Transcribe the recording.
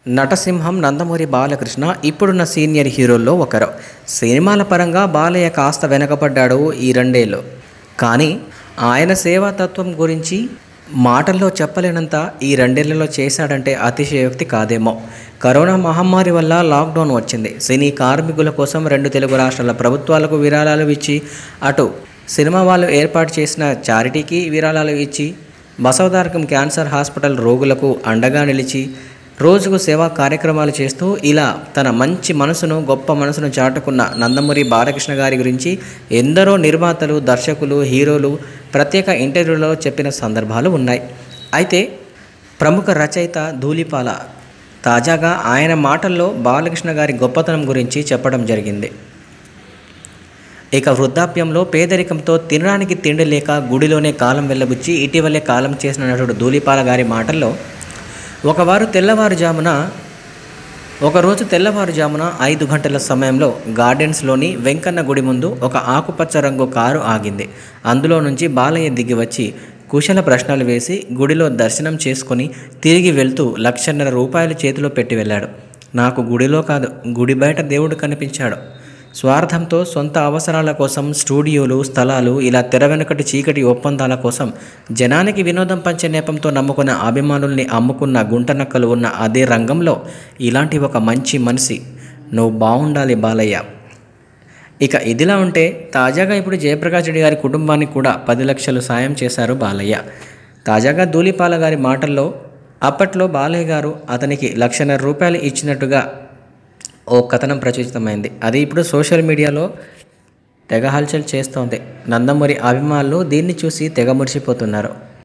నటసింహం నందమూరి బాలకృష్ణ ఇప్పుడున్న సీనియర్ హీరోల్లో ఒకరు సినిమాల పరంగా బాలయ్య కాస్త వెనకపడ్డాడు ఈ రెండేళ్ళు కానీ ఆయన సేవాతత్వం గురించి మాటల్లో చెప్పలేనంత ఈ రెండేళ్లలో చేశాడంటే అతిశయోక్తి కాదేమో కరోనా మహమ్మారి వల్ల లాక్డౌన్ వచ్చింది సినీ కార్మికుల కోసం రెండు తెలుగు రాష్ట్రాల ప్రభుత్వాలకు విరాళాలు ఇచ్చి అటు సినిమా వాళ్ళు ఏర్పాటు చేసిన చారిటీకి విరాళాలు ఇచ్చి బసవతారకం క్యాన్సర్ హాస్పిటల్ రోగులకు అండగా నిలిచి రోజుకు సేవా కార్యక్రమాలు చేస్తూ ఇలా తన మంచి మనసును గొప్ప మనసును చాటుకున్న నందమూరి బాలకృష్ణ గారి గురించి ఎందరో నిర్మాతలు దర్శకులు హీరోలు ప్రత్యేక ఇంటర్వ్యూలో చెప్పిన సందర్భాలు ఉన్నాయి అయితే ప్రముఖ రచయిత ధూళిపాల తాజాగా ఆయన మాటల్లో బాలకృష్ణ గారి గొప్పతనం గురించి చెప్పడం జరిగింది ఇక వృద్ధాప్యంలో పేదరికంతో తినడానికి తిండి లేక గుడిలోనే కాలం వెళ్ళబుచ్చి ఇటీవలే కాలం చేసిన నటుడు ధూళిపాల గారి మాటల్లో ఒకవారు తెల్లవారుజామున ఒకరోజు తెల్లవారుజామున ఐదు గంటల సమయంలో గార్డెన్స్లోని వెంకన్న గుడి ముందు ఒక ఆకుపచ్చ రంగు కారు ఆగింది అందులో నుంచి బాలయ్య దిగి వచ్చి కుశల ప్రశ్నలు వేసి గుడిలో దర్శనం చేసుకొని తిరిగి వెళ్తూ లక్షన్నర రూపాయలు చేతిలో పెట్టి వెళ్ళాడు నాకు గుడిలో కాదు గుడి బయట దేవుడు కనిపించాడు స్వార్థంతో సొంత అవసరాల కోసం స్టూడియోలు స్థలాలు ఇలా తెర వెనుకటి చీకటి ఒప్పందాల కోసం జనానికి వినోదం పంచే నేపంతో నమ్ముకున్న అభిమానుల్ని అమ్ముకున్న గుంటనక్కలు ఉన్న అదే రంగంలో ఇలాంటి ఒక మంచి మనిషి నువ్వు బాగుండాలి బాలయ్య ఇక ఇదిలా ఉంటే తాజాగా ఇప్పుడు జయప్రకాష్ రెడ్డి గారి కుటుంబానికి కూడా పది లక్షలు సాయం చేశారు బాలయ్య తాజాగా ధూళిపాల గారి మాటల్లో అప్పట్లో బాలయ్య గారు అతనికి లక్షన్నర రూపాయలు ఇచ్చినట్టుగా ఓ కథనం ప్రచురితమైంది అది ఇప్పుడు సోషల్ మీడియాలో తెగ హల్చల్ చేస్తోంది నందమూరి అభిమానులు దీన్ని చూసి తెగ మురిసిపోతున్నారు